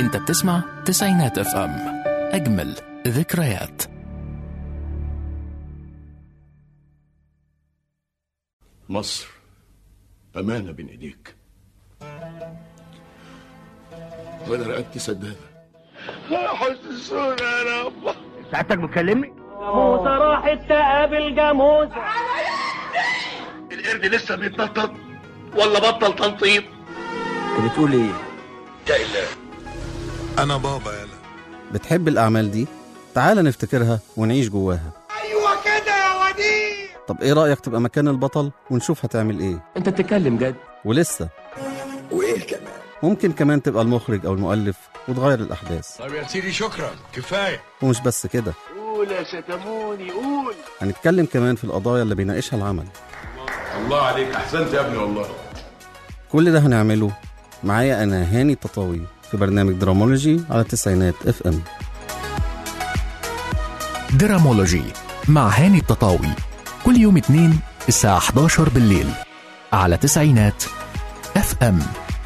انت بتسمع تسعينات اف ام اجمل ذكريات مصر أمانة بين إيديك وأنا رقبتي سدادة حسسونا يا رب ساعتك بتكلمني موسى راحت تقابل جاموس القرد لسه بيتنطط ولا بطل تنطيط انت بتقول ايه يا إله انا بابا يلا بتحب الأعمال دي؟ تعال نفتكرها ونعيش جواها ايوه كده يا وديع طب إيه رأيك تبقى مكان البطل ونشوف هتعمل إيه؟ انت بتتكلم جد ولسه وايه كمان ممكن كمان تبقى المخرج أو المؤلف وتغير الأحداث طب يا سيدي شكرا كفايه ومش بس كده قول يا شتموني قول هنتكلم كمان في القضايا اللي بيناقشها العمل الله عليك أحسنت يا ابني والله كل ده هنعمله معايا أنا هاني تطاوي في برنامج درامولوجي على التسعينات اف ام درامولوجي مع هاني التطاوي كل يوم اثنين الساعة 11 بالليل على تسعينات اف ام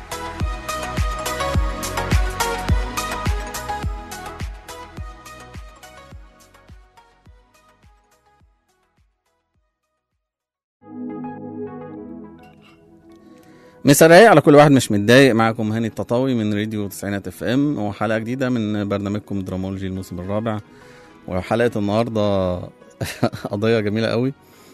مسا رايق على كل واحد مش متضايق معاكم هاني التطاوي من راديو تسعينات اف ام وحلقه جديده من برنامجكم درامولوجي الموسم الرابع وحلقه النهارده قضيه جميله قوي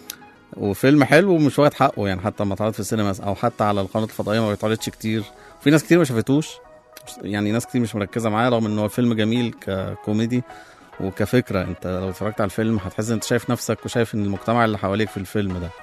وفيلم حلو ومش واخد حقه يعني حتى لما اتعرض في السينما او حتى على القناه الفضائيه ما بيتعرضش كتير في ناس كتير ما شافتوش يعني ناس كتير مش مركزه معاه رغم ان هو الفيلم جميل ككوميدي وكفكره انت لو اتفرجت على الفيلم هتحس ان انت شايف نفسك وشايف ان المجتمع اللي حواليك في الفيلم ده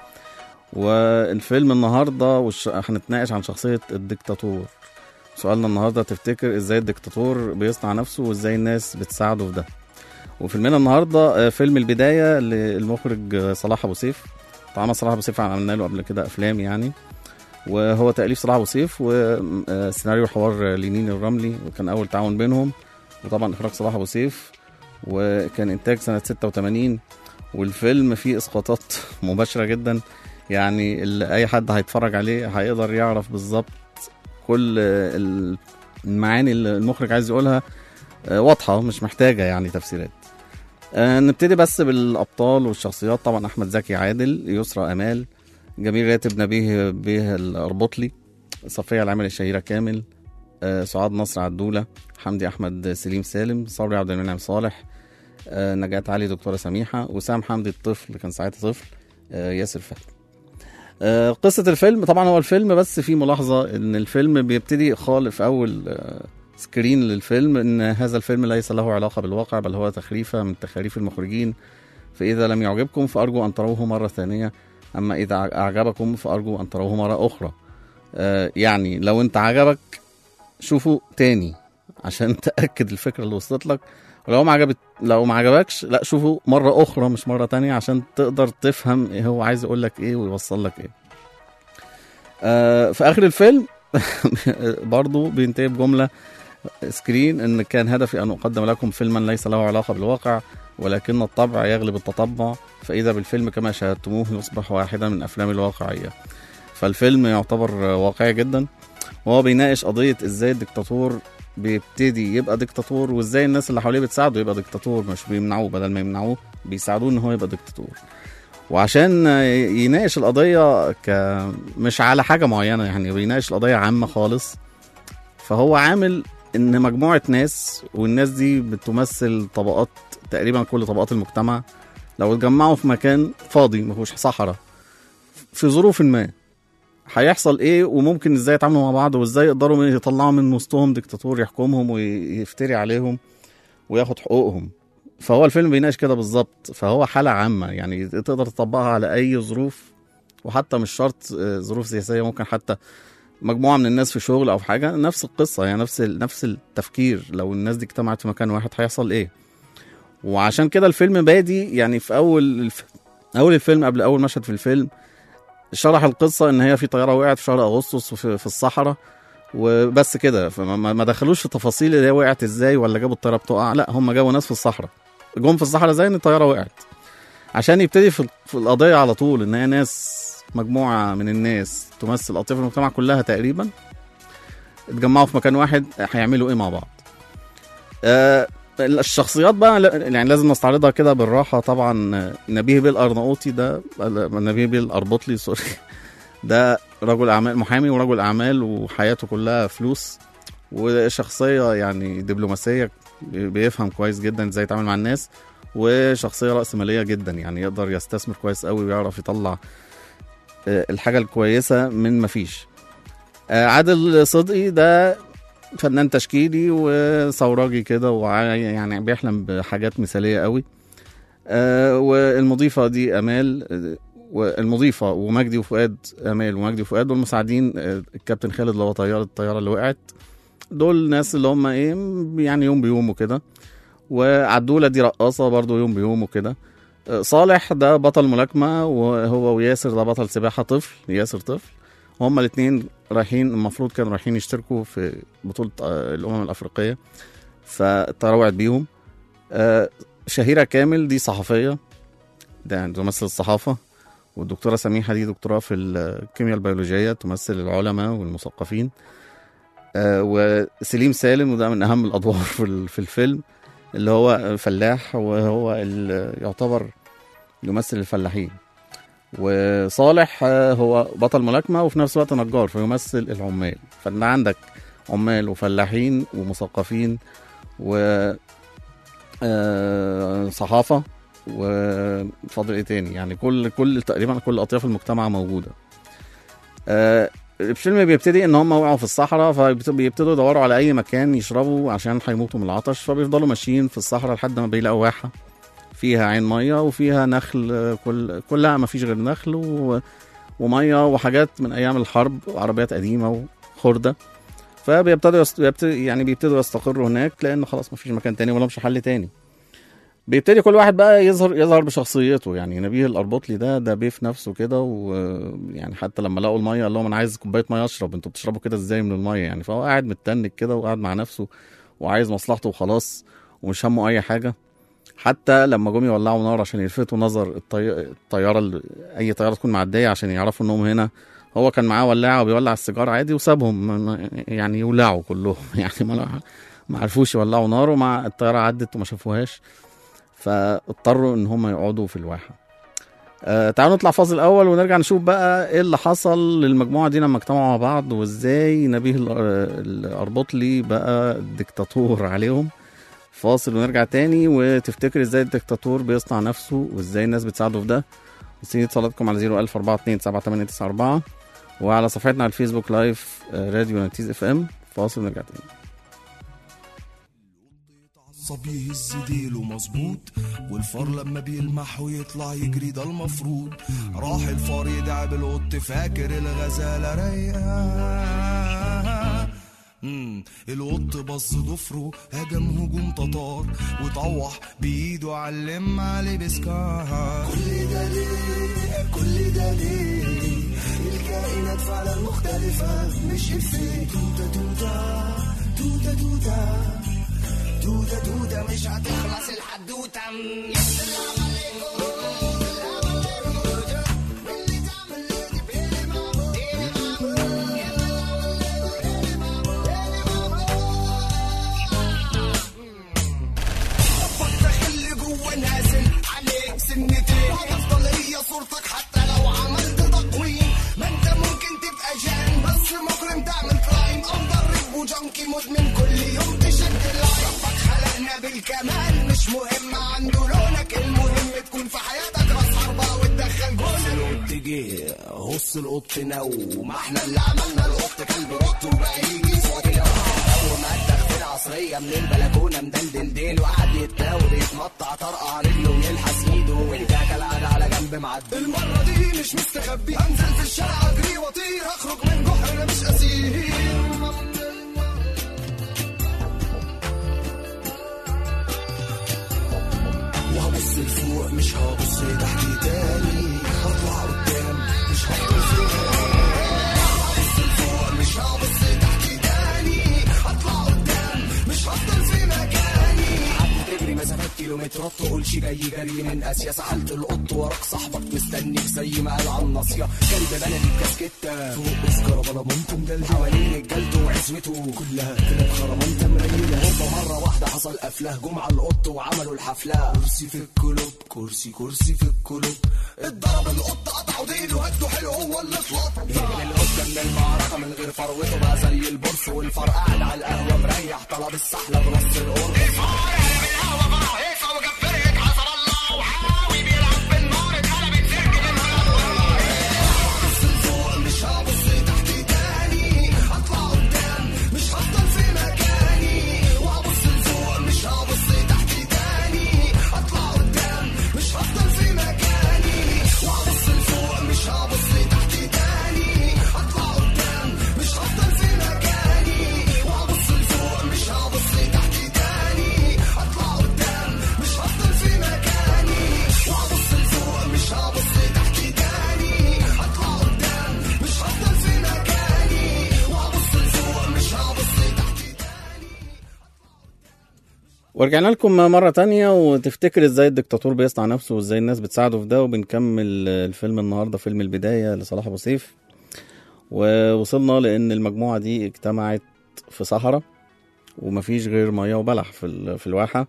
والفيلم النهارده وش... هنتناقش عن شخصيه الدكتاتور سؤالنا النهارده تفتكر ازاي الدكتاتور بيصنع نفسه وازاي الناس بتساعده في ده وفيلمنا النهارده آه، فيلم البدايه للمخرج آه، صلاح ابو سيف طبعا صلاح ابو سيف عملنا له قبل كده افلام يعني وهو تاليف صلاح ابو سيف وسيناريو حوار لينين الرملي وكان اول تعاون بينهم وطبعا اخراج صلاح ابو سيف وكان انتاج سنه 86 والفيلم فيه اسقاطات مباشره جدا يعني اللي اي حد هيتفرج عليه هيقدر يعرف بالظبط كل ال- المعاني اللي المخرج عايز يقولها آه، واضحه مش محتاجه يعني تفسيرات آه، نبتدي بس بالابطال والشخصيات طبعا احمد زكي عادل يسرى امال جميل راتب نبيه به الاربطلي صفيه العامل الشهيره كامل آه، سعاد نصر عدوله حمدي احمد سليم سالم صبري عبد المنعم صالح آه، نجاة علي دكتوره سميحه وسام حمدي الطفل كان ساعتها طفل آه، ياسر فهمي آه، قصة الفيلم طبعا هو الفيلم بس في ملاحظة ان الفيلم بيبتدي خالص في اول آه، سكرين للفيلم ان هذا الفيلم ليس له علاقة بالواقع بل هو تخريفة من تخاريف المخرجين فإذا لم يعجبكم فأرجو أن تروه مرة ثانية أما إذا أعجبكم فأرجو أن تروه مرة أخرى آه، يعني لو أنت عجبك شوفه تاني عشان تأكد الفكرة اللي وصلت لك ولو ما عجبت لو ما عجبكش لا شوفه مرة أخرى مش مرة تانية عشان تقدر تفهم إيه هو عايز يقول لك إيه ويوصل لك إيه آه في آخر الفيلم برضو بينتهي بجملة سكرين ان كان هدفي ان اقدم لكم فيلما ليس له علاقه بالواقع ولكن الطبع يغلب التطبع فاذا بالفيلم كما شاهدتموه يصبح واحدا من افلام الواقعيه فالفيلم يعتبر واقعي جدا وهو بيناقش قضيه ازاي الدكتاتور بيبتدي يبقى دكتاتور وازاي الناس اللي حواليه بتساعده يبقى دكتاتور مش بيمنعوه بدل ما يمنعوه بيساعدوه ان هو يبقى دكتاتور وعشان يناقش القضيه ك مش على حاجه معينه يعني بيناقش القضيه عامه خالص فهو عامل ان مجموعه ناس والناس دي بتمثل طبقات تقريبا كل طبقات المجتمع لو اتجمعوا في مكان فاضي ما فيهوش صحراء في ظروف ما هيحصل ايه وممكن ازاي يتعاملوا مع بعض وازاي يقدروا يطلعوا من وسطهم دكتاتور يحكمهم ويفتري عليهم وياخد حقوقهم فهو الفيلم بيناقش كده بالظبط فهو حالة عامة يعني تقدر تطبقها على أي ظروف وحتى مش شرط آه، ظروف سياسية ممكن حتى مجموعه من الناس في شغل او في حاجه نفس القصه يعني نفس ال- نفس التفكير لو الناس دي اجتمعت في مكان واحد هيحصل ايه وعشان كده الفيلم بادي يعني في اول الف... اول الفيلم قبل اول مشهد في الفيلم شرح القصه ان هي في طياره وقعت في شهر اغسطس في, في الصحراء وبس كده فما ما- ما دخلوش في تفاصيل اللي هي وقعت ازاي ولا جابوا الطياره بتقع لا هم جابوا ناس في الصحراء جم في الصحراء زي ان الطياره وقعت عشان يبتدي في, في القضيه على طول ان هي ناس مجموعه من الناس تمثل اطياف المجتمع كلها تقريبا اتجمعوا في مكان واحد هيعملوا ايه مع بعض آه الشخصيات بقى لا- يعني لازم نستعرضها كده بالراحه طبعا آه، نبيه بيه الارناؤوطي ده نبيه بيه الاربطلي سوري ده رجل اعمال محامي ورجل اعمال وحياته كلها فلوس وشخصيه يعني دبلوماسيه بيفهم كويس جدا ازاي يتعامل مع الناس وشخصيه راسماليه جدا يعني يقدر يستثمر كويس قوي ويعرف يطلع آه، الحاجه الكويسه من مفيش آه، عادل صدقي ده فنان تشكيلي وثوراجي كده ويعني بيحلم بحاجات مثاليه قوي آه، والمضيفه دي امال آه، والمضيفه ومجدي وفؤاد امال ومجدي وفؤاد والمساعدين آه، الكابتن خالد اللي هو طيار الطياره اللي وقعت دول ناس اللي هم ايه يعني يوم بيوم وكده وعدوله دي رقاصه برضو يوم بيوم وكده آه، صالح ده بطل ملاكمه وهو وياسر ده بطل سباحه طفل ياسر طفل هما الاثنين رايحين المفروض كانوا رايحين يشتركوا في بطوله آه، الامم الافريقيه فالطياره وقعت بيهم آه، شهيره كامل دي صحفيه ده يعني تمثل الصحافه والدكتوره سميحه دي دكتوراه في الكيمياء البيولوجيه تمثل العلماء والمثقفين آه، وسليم سالم وده من اهم الادوار في ال- في الفيلم اللي هو فلاح وهو ال- يعتبر يمثل الفلاحين وصالح آه، هو بطل ملاكمه وفي نفس الوقت نجار فيمثل العمال فانت عندك عمال وفلاحين ومثقفين و آه، صحافه وفاضل ايه تاني يعني كل كل تقريبا كل اطياف المجتمع موجوده آه، الفيلم بيبتدي ان هم وقعوا في الصحراء فبيبتدوا يدوروا على اي مكان يشربوا عشان هيموتوا من العطش فبيفضلوا ماشيين في الصحراء لحد ما بيلاقوا واحه فيها عين ميه وفيها نخل آه، كل كلها ما فيش غير نخل و... وميه وحاجات من ايام الحرب وعربيات قديمه وخرده فبيبتدوا يست... بيبتدي يعني بيبتدوا يستقروا هناك لان خلاص ما فيش مكان تاني ولا مش حل تاني بيبتدي كل واحد بقى يظهر يظهر بشخصيته يعني نبيه الاربطلي ده ده بيف نفسه كده ويعني حتى لما لقوا الميه قال لهم انا عايز كوبايه ميه اشرب انتوا بتشربوا كده ازاي من الميه يعني فهو قاعد متنك كده وقاعد مع نفسه وعايز مصلحته وخلاص ومش همه اي حاجه حتى لما جم يولعوا نار عشان يلفتوا نظر الطي... الطياره اللي... اي طياره تكون معديه عشان يعرفوا انهم هنا هو كان معاه ولاعه وبيولع السيجار عادي وسابهم ما- ما- يعني يولعوا كلهم يعني ما ما عرفوش يولعوا نار ومع الطياره عدت وما شافوهاش فاضطروا ان هم يقعدوا في الواحه آه تعالوا نطلع فاصل الاول ونرجع نشوف بقى ايه اللي حصل للمجموعه دي لما اجتمعوا مع بعض وازاي نبيه الأر- الاربطلي بقى ديكتاتور عليهم فاصل ونرجع تاني وتفتكر ازاي الديكتاتور بيصنع نفسه وازاي الناس بتساعده في ده مستنيين اتصالاتكم على 01042 وعلى صفحتنا على الفيسبوك لايف آه، راديو نتيز اف ام فاصل ونرجع تاني عصب يهز ديله مظبوط والفار لما بيلمح ويطلع يجري ده المفروض راح الفار يدعب القط فاكر الغزالة رايقة مم، القط بص ضفره هجم هجوم تتار وطوح بايده علم عليه بسكار كل ده ليه كل ده ليه الكائنات فعلا مختلفة مش إفيه توتة توتة توتة توتة دودة دودة مش هتخلص الحدوتة اللي جوه نازل عليك سنتين هتفضل هي صورتك حتى لو عملت تقويم ما انت ممكن تبقى جان بس مجرم تعمل كرايم او ضرب وجنكي مدمن كل يوم تشد اللاين ربك خلقنا بالكمال مش مهم عنده لونك المهم تكون في حياتك راس حربة وتدخل جول القط جه هص القط نو ما احنا اللي عملنا القط كلب قط وبقى يجي صوت ومدخ في العصرية من البلكونة مدلدل ديل وقعد يتناول يتمطع طرقع رجله ويلحس ايده وانت كالعادة على جنب معدي المرة دي مش مستخبي انزل في الشارع اجري واطير هخرج من جحر انا مش اسير وهبص لفوق مش هبص تحت تاني هطلع قدام مش هبص هبص لفوق مش هبص تحت تاني هطلع قدام مش هفضل في مكاني قعدت تجري مسافات كيلومترات تقول تقولش جاي جري من اسيا سحلت القط وراك صاحبك مستنيك زي ما قال على الناصيه جري ببلدي بكاسكته فوق اسكر بلا ممكن جلد حوالين الجلد وعزوته كلها كلاب خرمانته مريله هوبا مره واحده حصل قفله جم على القط وعملوا الحفله كرسي في الكلوب كرسي كرسي في الكلوب اتضرب القط قطعوا ديله هدوا حلو هو اللي اطلق هرب القط من المعركه من غير فروته بقى زي البرص والفرق قاعد على القهوه مريح طلب السحله بنص القرص مش هبص تحت تاني هطلع قدام مش هفضل في مكاني وهبص لفوق مش هبص تحت تاني هطلع قدام مش هفضل في مكاني وهبص لفوق مش هبص تحت تاني هطلع قدام مش هفضل في مكاني وهبص لفوق مش هبص تحت تاني هطلع قدام مش هفضل في مكاني وهبص لفوق مش هبص تحت تاني هطلع قدام مش هفضل في مكاني وهبص لفوق مش هبص تحت ورجعنا لكم مرة تانية وتفتكر ازاي الدكتاتور بيصنع نفسه وازاي الناس بتساعده في ده وبنكمل الفيلم النهاردة فيلم البداية لصلاح أبو سيف ووصلنا لأن المجموعة دي اجتمعت في صحراء ومفيش غير مية وبلح في, ال- في الواحة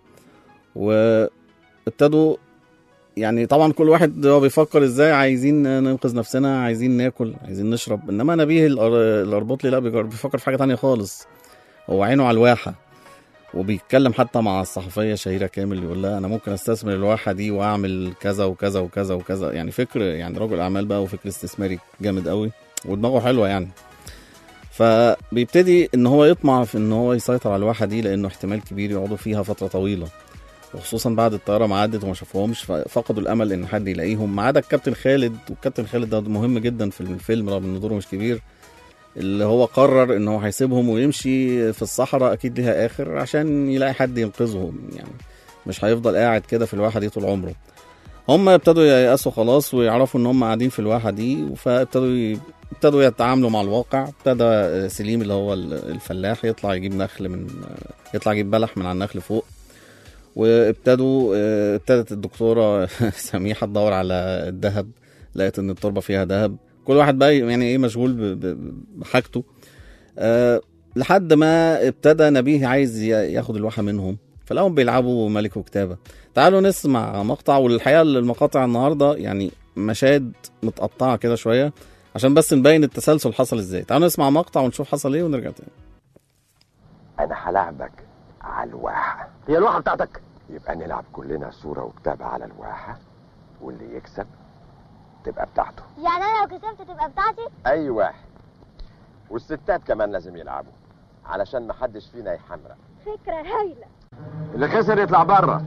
وابتدوا يعني طبعا كل واحد هو بيفكر ازاي عايزين ننقذ نفسنا عايزين ناكل عايزين نشرب انما نبيه الأر- الاربطلي لا بيجر- بيفكر في حاجة تانية خالص هو عينه على الواحة وبيتكلم حتى مع الصحفيه شهيره كامل يقول لها انا ممكن استثمر الواحه دي واعمل كذا وكذا وكذا وكذا يعني فكر يعني رجل اعمال بقى وفكر استثماري جامد قوي ودماغه حلوه يعني فبيبتدي ان هو يطمع في ان هو يسيطر على الواحه دي لانه احتمال كبير يقعدوا فيها فتره طويله وخصوصا بعد الطياره ما عدت وما شافوهمش ففقدوا الامل ان حد يلاقيهم ما عدا الكابتن خالد والكابتن خالد ده مهم جدا في الفيلم رغم ان دوره مش كبير اللي هو قرر ان هو هيسيبهم ويمشي في الصحراء اكيد ليها اخر عشان يلاقي حد ينقذهم يعني مش هيفضل قاعد كده في الواحه دي طول عمره هم ابتدوا ييأسوا خلاص ويعرفوا ان هم قاعدين في الواحه دي فابتدوا ي... ابتدوا يتعاملوا مع الواقع ابتدى سليم اللي هو الفلاح يطلع يجيب نخل من يطلع يجيب بلح من على النخل فوق وابتدوا ابتدت الدكتوره سميحه تدور على الذهب لقيت ان التربه فيها ذهب كل واحد بقى يعني ايه مشغول ب- ب- بحاجته أه لحد ما ابتدى نبيه عايز ي- ياخد الواحه منهم فلاقوا بيلعبوا ملك وكتابه تعالوا نسمع مقطع والحقيقه المقاطع النهارده يعني مشاهد متقطعه كده شويه عشان بس نبين التسلسل حصل ازاي تعالوا نسمع مقطع ونشوف حصل ايه ونرجع تاني انا هلاعبك على الواحة هي الواحة بتاعتك يبقى نلعب كلنا صورة وكتابة على الواحة واللي يكسب تبقى بتاعته يعني انا لو كسبت تبقى بتاعتي اي واحد والستات كمان لازم يلعبوا علشان محدش فينا يحمرق فكرة هايلة اللي خسر يطلع بره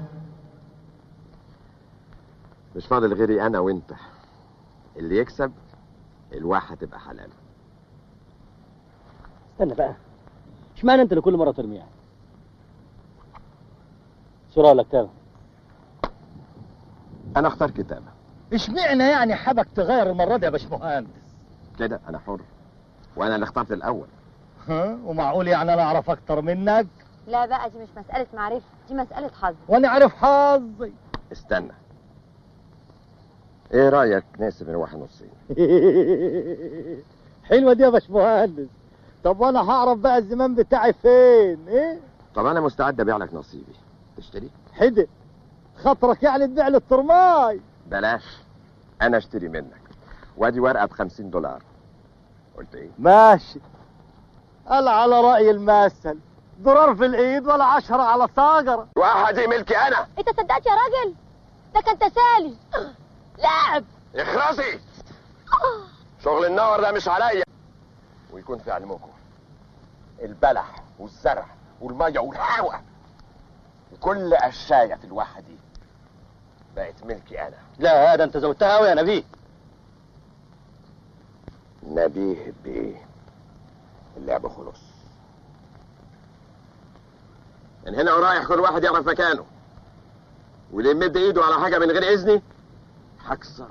مش فاضل غيري انا وانت اللي يكسب الواحة تبقى حلال استنى بقى اشمعنى انت اللي كل مرة ترميها صورة ولا كتابة انا اختار كتابة اشمعنى يعني حابك تغير المرة دي يا باشمهندس كده انا حر وانا اللي اخترت الاول ها ومعقول يعني انا اعرف اكتر منك لا بقى دي مش مسألة معرفة دي مسألة حظ وانا عارف حظي استنى ايه رايك نقسم الواحد نصين حلوة دي يا باشمهندس طب وانا هعرف بقى الزمان بتاعي فين ايه طب انا مستعد ابيع لك نصيبي تشتري حدق خاطرك يعني تبيع لي الترماي بلاش انا اشتري منك وادي ورقه ب 50 دولار قلت ايه ماشي قال على رأي المثل ضرار في الايد ولا عشرة على صاجرة واحد دي ملكي انا انت صدقت يا راجل ده كان تسالي لعب اخرسي شغل النار ده مش عليا ويكون في علمكم البلح والزرع والميه والهواء وكل اشياء في الواحه دي بقت ملكي انا لا ده انت زودتها قوي يا نبيه نبيه بيه اللعبة خلص من هنا ورايح كل واحد يعرف مكانه واللي يمد ايده على حاجة من غير اذني هكسر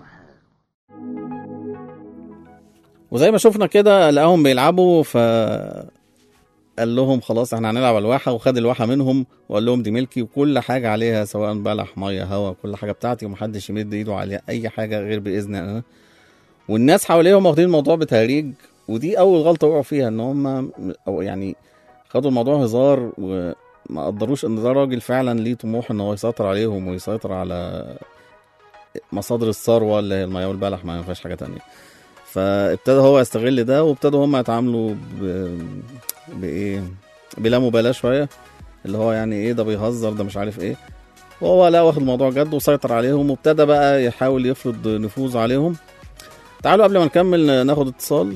وزي ما شفنا كده لقاهم بيلعبوا ف قال لهم خلاص احنا هنلعب على الواحه وخد الواحه منهم وقال لهم دي ملكي وكل حاجه عليها سواء بلح ميه هواء كل حاجه بتاعتي ومحدش يمد ايده عليها اي حاجه غير باذن انا والناس حواليهم واخدين الموضوع بتهريج ودي اول غلطه وقعوا فيها ان هم او يعني خدوا الموضوع هزار وما قدروش ان ده راجل فعلا ليه طموح ان هو يسيطر عليهم ويسيطر على مصادر الثروه اللي هي الميه والبلح ما فيهاش حاجه تانية فابتدى هو يستغل ده وابتدوا هم يتعاملوا ب... بايه بلا مبالاه شويه اللي هو يعني ايه ده بيهزر ده مش عارف ايه وهو لا واخد الموضوع جد وسيطر عليهم وابتدى بقى يحاول يفرض نفوذ عليهم تعالوا قبل ما نكمل ناخد اتصال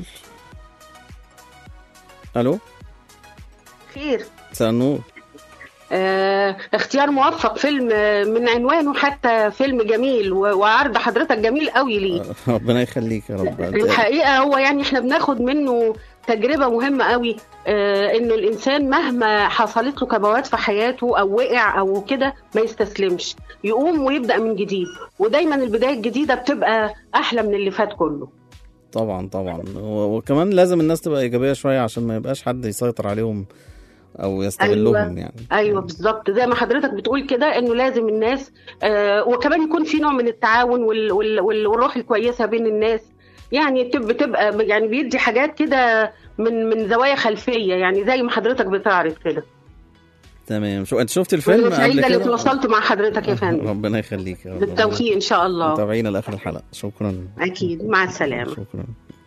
الو خير مساء النور آه اختيار موفق فيلم آه، من عنوانه حتى فيلم جميل و- وعرض حضرتك جميل قوي ليه ربنا يخليك يا رب الحقيقه هو يعني احنا بناخد منه تجربه مهمه قوي آه انه الانسان مهما حصلت له كبوات في حياته او وقع او كده ما يستسلمش يقوم ويبدا من جديد ودايما البدايه الجديده بتبقى احلى من اللي فات كله طبعا طبعا و- وكمان لازم الناس تبقى ايجابيه شويه عشان ما يبقاش حد يسيطر عليهم او يستغلهم أيوة. يعني ايوه بالظبط زي ما حضرتك بتقول كده انه لازم الناس آه وكمان يكون في نوع من التعاون وال وال وال والروح الكويسه بين الناس يعني تب- بتبقى يعني بيدي حاجات كده من من زوايا خلفيه يعني زي ما حضرتك بتعرض كده تمام شو انت شفت الفيلم وانا قبل سعيده اللي كده تواصلت مع حضرتك يا فندم ربنا يخليك يا رب بالتوفيق ان شاء الله متابعينا لاخر الحلقه شكرا اكيد مع السلامه شكرا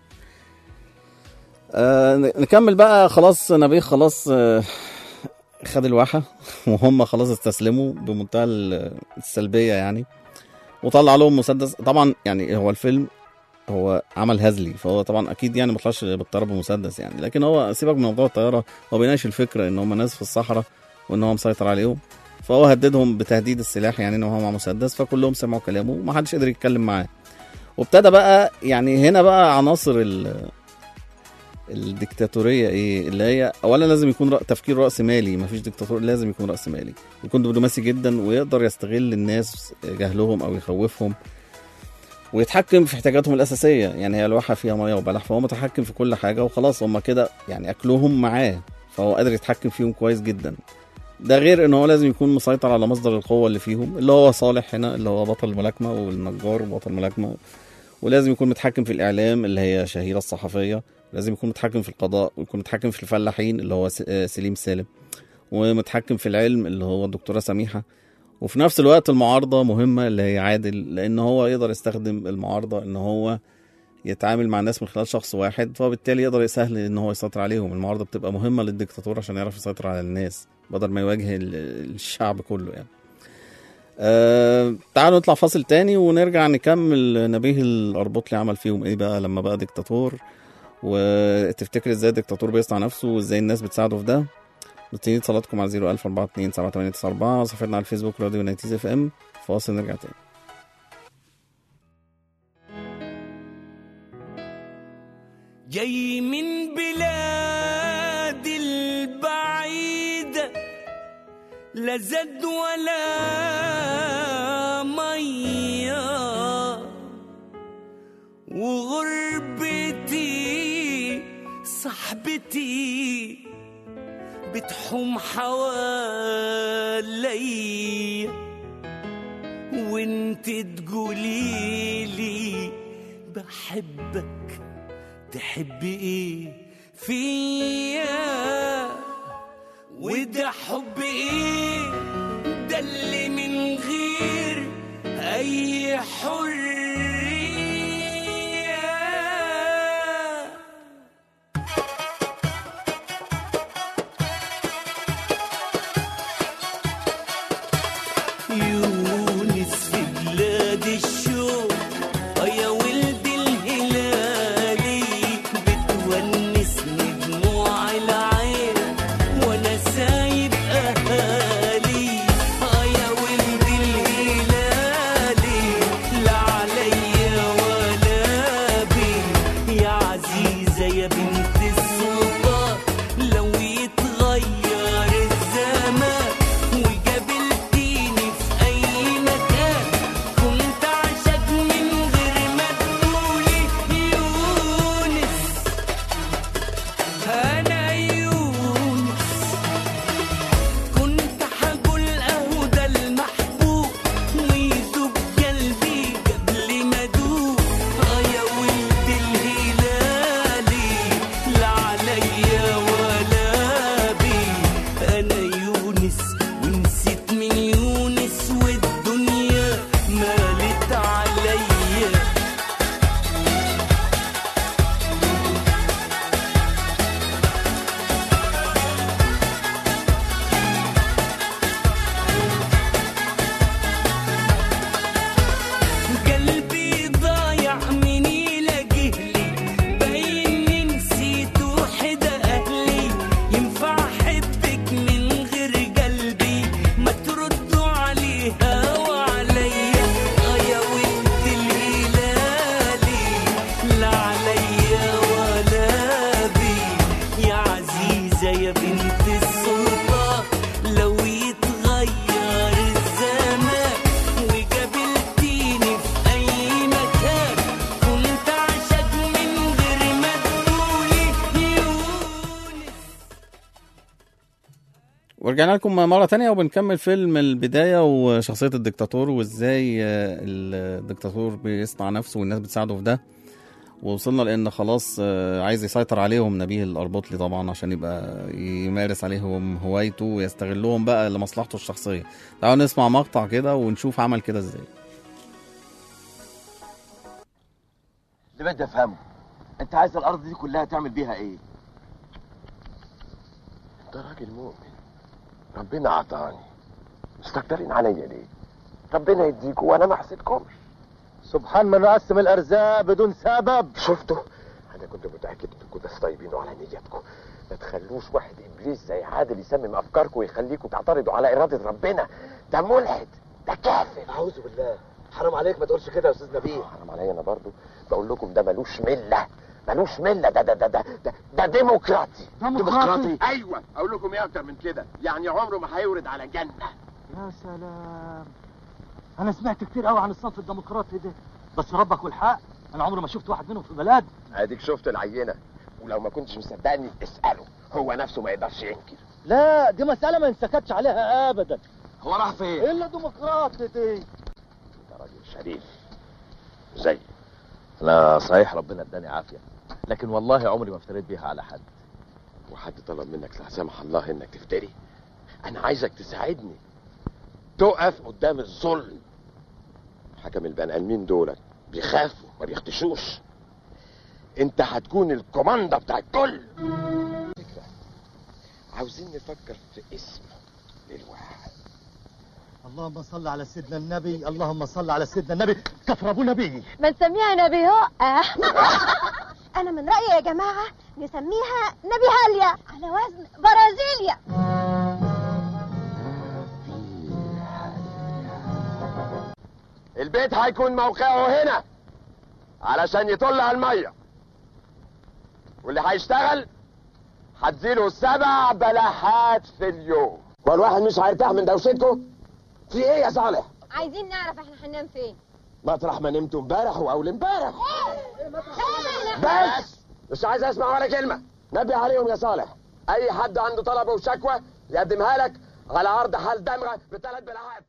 آه نكمل بقى خلاص نبيه خلاص آه خد الواحة وهم خلاص استسلموا بمنتهى ال- السلبية يعني وطلع لهم مسدس طبعا يعني هو الفيلم هو عمل هزلي فهو طبعا اكيد يعني ما طلعش بالطياره بمسدس يعني لكن هو سيبك من موضوع الطياره هو بيناقش الفكره ان هم ناس في الصحراء وان هو مسيطر عليهم فهو هددهم بتهديد السلاح يعني ان هو مع مسدس فكلهم سمعوا كلامه ومحدش قدر يتكلم معاه وابتدى بقى يعني هنا بقى عناصر ال الديكتاتوريه ايه اللي هي اولا لازم يكون رأ... تفكير راس مالي مفيش ديكتاتور لازم يكون راس مالي يكون دبلوماسي جدا ويقدر يستغل الناس جهلهم او يخوفهم ويتحكم في احتياجاتهم الاساسيه يعني هي الواحه فيها ميه وبلح فهو متحكم في كل حاجه وخلاص هم كده يعني اكلهم معاه فهو قادر يتحكم فيهم كويس جدا ده غير ان هو لازم يكون مسيطر على مصدر القوه اللي فيهم اللي هو صالح هنا اللي هو بطل الملاكمه والنجار بطل الملاكمه ولازم يكون متحكم في الاعلام اللي هي شهيره الصحفيه لازم يكون متحكم في القضاء ويكون متحكم في الفلاحين اللي هو س- آه سليم سالم ومتحكم في العلم اللي هو الدكتوره سميحه وفي نفس الوقت المعارضه مهمه اللي هي عادل لان هو يقدر يستخدم المعارضه ان هو يتعامل مع الناس من خلال شخص واحد فبالتالي يقدر يسهل ان هو يسيطر عليهم المعارضه بتبقى مهمه للدكتاتور عشان يعرف يسيطر على الناس بدل ما يواجه ال- الشعب كله يعني أه تعالوا نطلع فاصل تاني ونرجع نكمل نبيه الأربطلي عمل فيهم ايه بقى لما بقى ديكتاتور وتفتكر ازاي الدكتاتور بيصنع نفسه وازاي الناس بتساعده في ده مستنيين اتصالاتكم على 01042 صفحتنا على الفيسبوك راديو نايتيز اف ام فاصل نرجع تاني جاي من بلاد البعيدة لا زاد ولا مية وغربتي صاحبتي بتحوم حواليا وانت تقوليلي بحبك تحبي ايه فيا وده حب ايه ده اللي من غير اي حريه يونس في بلاد الشوق آه يا ولد الهلالي بتونسني دموع العين وانا سايب اهالي آه يا ولد الهلالي لا علي عليا ولا بي انا يونس ونسيت من يونس والدنيا مالت عليا قلبي ضايع من يلاقيه لي باين نسيت وحدة أهلي ينفع أحبك من غير قلبي ما تردوا عليها وعليا آه يا ولد الهلالي لا عليا ولا بي يا عزيزة يا بنت السلطان لو يتغير الزمان وقابلتيني في أي مكان كنت أعشق من غير ما تقولي يونس ورجعنا لكم مرة تانية وبنكمل فيلم البداية وشخصية الدكتاتور وازاي آه، الدكتاتور بيصنع نفسه والناس بتساعده في ده ووصلنا لان خلاص آه، عايز يسيطر عليهم نبيه الاربطلي طبعا عشان يبقى يمارس عليهم هوايته ويستغلهم بقى لمصلحته الشخصية تعالوا نسمع مقطع كده ونشوف عمل كده ازاي اللي بدي افهمه انت عايز الارض دي كلها تعمل بيها ايه انت راجل مؤمن ربنا عطاني مستكترين عليا ليه ربنا يديكوا وانا ما حسيتكمش سبحان من يقسم الارزاق بدون سبب شفتوا انا كنت متاكد انكم ناس طيبين وعلى نيتكم ما تخلوش واحد ابليس زي عادل يسمم افكاركم ويخليكم تعترضوا على اراده ربنا ده ملحد ده كافر اعوذ بالله حرام عليك ما تقولش كده يا استاذ نبيل حرام عليا انا برضو بقول لكم ده ملوش مله ملوش مله ده ده ده ده ده, ده ديمقراطي ديمقراطي؟ ايوه اقول لكم ايه اكتر من كده يعني عمره ما هيورد على جنه يا سلام انا سمعت كتير قوي عن الصنف الديمقراطي ده بس ربك والحق انا عمري ما شفت واحد منهم في بلد اديك شفت العينه ولو ما كنتش مصدقني اساله هو نفسه ما يقدرش ينكر لا دي مسألة ما انسكتش عليها ابدا هو راح فين الا ديمقراطي دي انت راجل شريف زي لا صحيح ربنا اداني عافيه لكن والله عمري ما افتريت بيها على حد وحد طلب منك لا سمح الله انك تفتري انا عايزك تساعدني تقف قدام الظلم حكم البني ادمين دول بيخافوا ما بيختشوش انت هتكون الكوماندا بتاع الكل فكرة عاوزين نفكر في اسم للواحد اللهم صل على سيدنا النبي اللهم صل على سيدنا النبي كفر ابو نبي ما نسميها نبي هقة انا من رأيي يا جماعة نسميها نبي هاليا على وزن برازيليا البيت هيكون موقعه هنا علشان يطل على الميه واللي هيشتغل هتزيله سبع بلاحات في اليوم والواحد مش هيرتاح من دوشتكم في ايه يا صالح عايزين نعرف احنا هننام فين مطرح ما نمتوا امبارح واول امبارح بس مش عايز اسمع ولا كلمه نبه عليهم يا صالح اي حد عنده طلب وشكوى يقدمها لك على عرض حال دمغه بثلاث بلاحات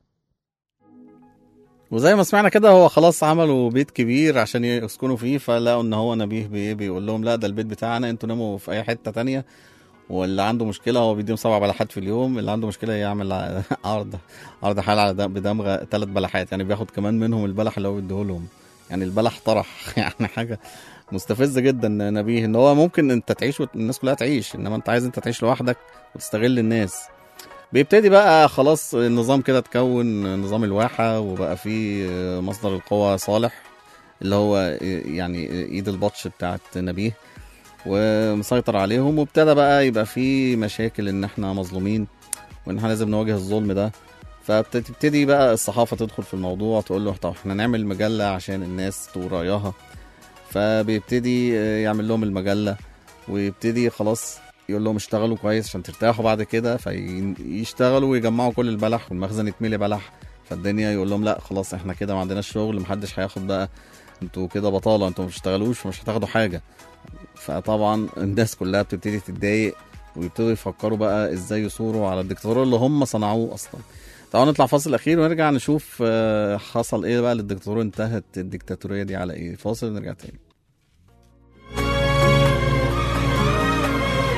وزي ما سمعنا كده هو خلاص عملوا بيت كبير عشان يسكنوا فيه فلقوا ان هو نبيه بي بيقول لهم لا ده البيت بتاعنا انتوا ناموا في اي حته تانية واللي عنده مشكله هو بيديهم سبع بلحات في اليوم اللي عنده مشكله يعمل ع- عرض عرض حال على دم- بدمغه ثلاث بلحات يعني بياخد كمان منهم البلح اللي هو بيديه لهم يعني البلح طرح يعني حاجه مستفزه جدا نبيه ان هو ممكن انت تعيش والناس كلها تعيش انما انت عايز انت تعيش لوحدك وتستغل الناس بيبتدي بقى خلاص النظام كده اتكون نظام الواحة وبقى فيه مصدر القوة صالح اللي هو يعني ايد البطش بتاعت نبيه ومسيطر عليهم وابتدى بقى يبقى فيه مشاكل ان احنا مظلومين وان احنا لازم نواجه الظلم ده فبتبتدي بقى الصحافة تدخل في الموضوع تقول له طب احنا نعمل مجلة عشان الناس تقول رأيها فبيبتدي يعمل لهم المجلة ويبتدي خلاص يقول لهم اشتغلوا كويس عشان ترتاحوا بعد كده فيشتغلوا ويجمعوا كل البلح والمخزن يتملي بلح فالدنيا يقول لهم لا خلاص احنا كده ما عندناش شغل محدش هياخد بقى انتوا كده بطاله انتوا مش بتشتغلوش ومش هتاخدوا حاجه فطبعا الناس كلها بتبتدي تتضايق ويبتدوا يفكروا بقى ازاي يثوروا على الدكتاتور اللي هم صنعوه اصلا تعالوا نطلع فاصل اخير ونرجع نشوف آه، حصل ايه بقى للدكتاتور انتهت الدكتاتوريه دي على ايه فاصل ونرجع تاني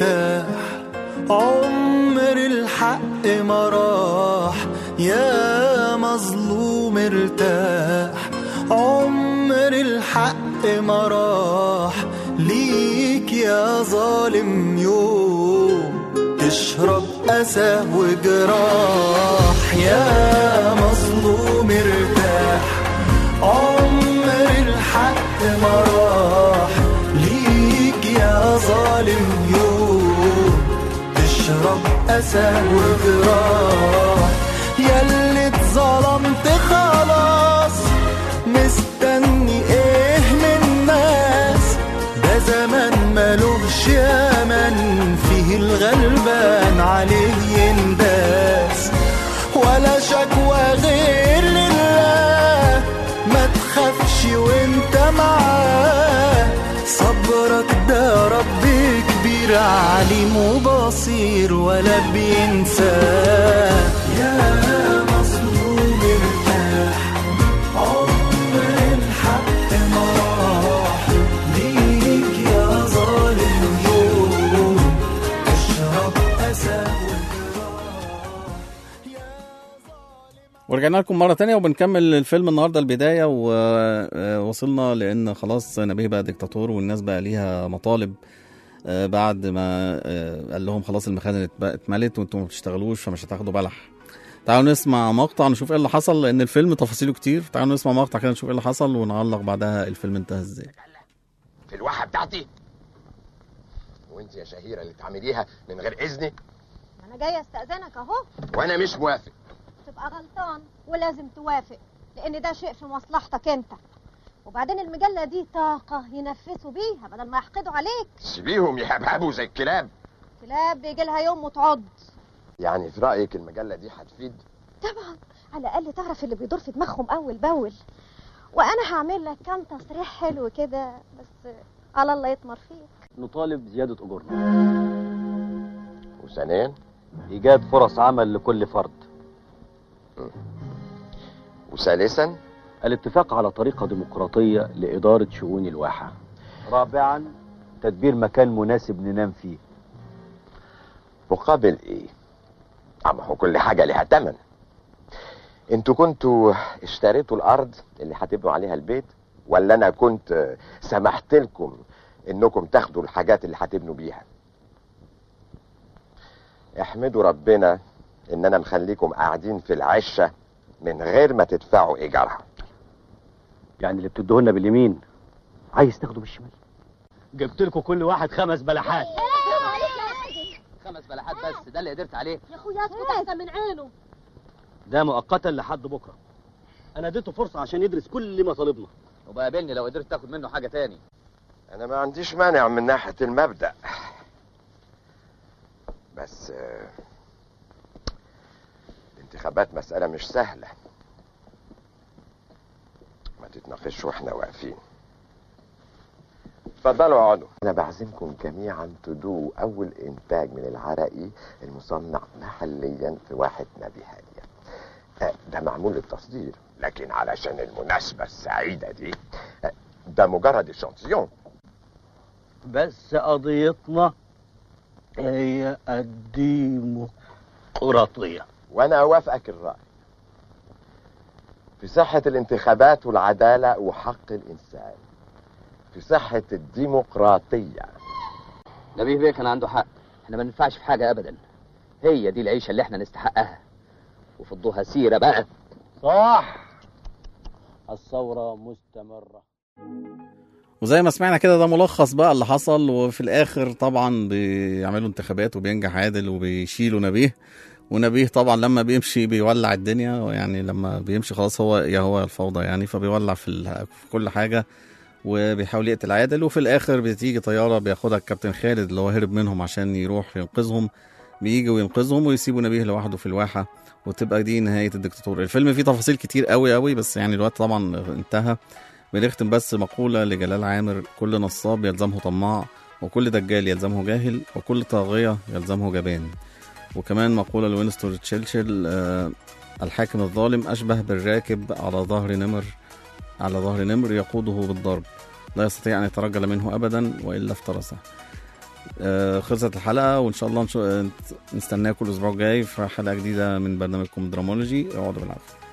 مرتاح عمر الحق ما راح يا مظلوم ارتاح عمر الحق ما راح ليك يا ظالم يوم تشرب أسى وجراح يا مظلوم ارتاح عمر الحق ما راح ليك يا ظالم يوم تشرب أسى وجراح ياللي اتظلمت خلاص مستني ايه من الناس ده زمان ملوش يمن فيه الغلبان عليه ينداس ولا شكوى غير لله ما تخافش وانت معاه صبرك ده رب كبير عليم وبصير ولا بينساه يا مظلوم ارتاح عمر الحق ما راح ليك يا ظالم يوم اشرب أسى ورجعنا لكم مرة تانية وبنكمل الفيلم النهاردة البداية ووصلنا لأن خلاص نبيه بقى ديكتاتور والناس بقى ليها مطالب آه، بعد ما آه، قال لهم خلاص المخازن اتب- اتملت وانتم ما بتشتغلوش فمش هتاخدوا بلح تعالوا نسمع مقطع نشوف ايه اللي حصل لأن الفيلم تفاصيله كتير تعالوا نسمع مقطع كده نشوف ايه اللي حصل ونعلق بعدها الفيلم انتهى ازاي في الواحة بتاعتي وانت يا شهيرة اللي تعمليها من غير اذني ما انا جايه استاذنك اهو وانا مش موافق تبقى غلطان ولازم توافق لان ده شيء في مصلحتك انت وبعدين المجله دي طاقه ينفسوا بيها بدل ما يحقدوا عليك سيبيهم يهبهبوا زي الكلاب كلاب بيجي لها يوم وتعض يعني في رأيك المجلة دي هتفيد طبعا على الاقل تعرف اللي بيدور في دماغهم اول باول وانا هعمل لك كام تصريح حلو كده بس على الله يطمر فيك نطالب بزيادة أجورنا وثانيا إيجاد فرص عمل لكل فرد وثالثا الاتفاق على طريقة ديمقراطية لإدارة شؤون الواحة رابعا تدبير مكان مناسب ننام فيه مقابل ايه اما هو كل حاجة لها تمن انتوا كنتوا اشتريتوا الارض اللي هتبنوا عليها البيت ولا انا كنت سمحت لكم انكم تاخدوا الحاجات اللي هتبنوا بيها احمدوا ربنا ان انا مخليكم قاعدين في العشة من غير ما تدفعوا ايجارها يعني اللي بتدهولنا باليمين عايز تاخده بالشمال جبت لكم كل واحد خمس بلحات خمس بلحات بس ده اللي قدرت عليه يا اخويا اسكت احسن من عينه ده مؤقتا لحد بكرة أنا اديته فرصة عشان يدرس كل مطالبنا وبقابلني لو قدرت تاخد منه حاجه تاني انا ما عنديش مانع من ناحية المبدأ بس آه، الانتخابات مسألة مش سهلة ما تتناقش واحنا واقفين اتفضلوا اقعدوا انا بعزمكم جميعا تدوقوا اول انتاج من العرقي المصنع محليا في واحة نبي هادية آه، ده معمول للتصدير لكن علشان المناسبة السعيدة دي آه، ده مجرد اشانتيون بس قضيتنا هي الديمقراطية وانا اوافقك الرأي في صحة الانتخابات والعدالة وحق الانسان في صحة الديمقراطية نبيه بيه كان عنده حق احنا ما ننفعش في حاجه ابدا هي دي العيشه اللي احنا نستحقها وفضوها سيره بقى صح الثورة مستمرة وزي ما سمعنا كده ده ملخص بقى اللي حصل وفي الاخر طبعا بيعملوا انتخابات وبينجح عادل وبيشيلوا نبيه ونبيه طبعا لما بيمشي بيولع الدنيا يعني لما بيمشي خلاص هو يا هو يا الفوضى يعني فبيولع في, ال- في كل حاجه وبيحاول يقتل عادل وفي الاخر بتيجي طياره بياخدها الكابتن خالد اللي هو هرب منهم عشان يروح ينقذهم بيجي وينقذهم ويسيبوا نبيه لوحده في الواحه وتبقى دي نهايه الدكتاتور الفيلم فيه تفاصيل كتير قوي قوي بس يعني الوقت طبعا انتهى بنختم بس مقولة لجلال عامر كل نصاب يلزمه طماع وكل دجال يلزمه جاهل وكل طاغية يلزمه جبان وكمان مقولة لوينستون تشرشل آه الحاكم الظالم أشبه بالراكب على ظهر نمر على ظهر نمر يقوده بالضرب لا يستطيع أن يترجل منه أبدا وإلا افترسه آه، خلصت الحلقه وان شاء الله نشو... نستناكم الاسبوع الجاي في حلقه جديده من برنامجكم درامولوجي اقعدوا بالعافيه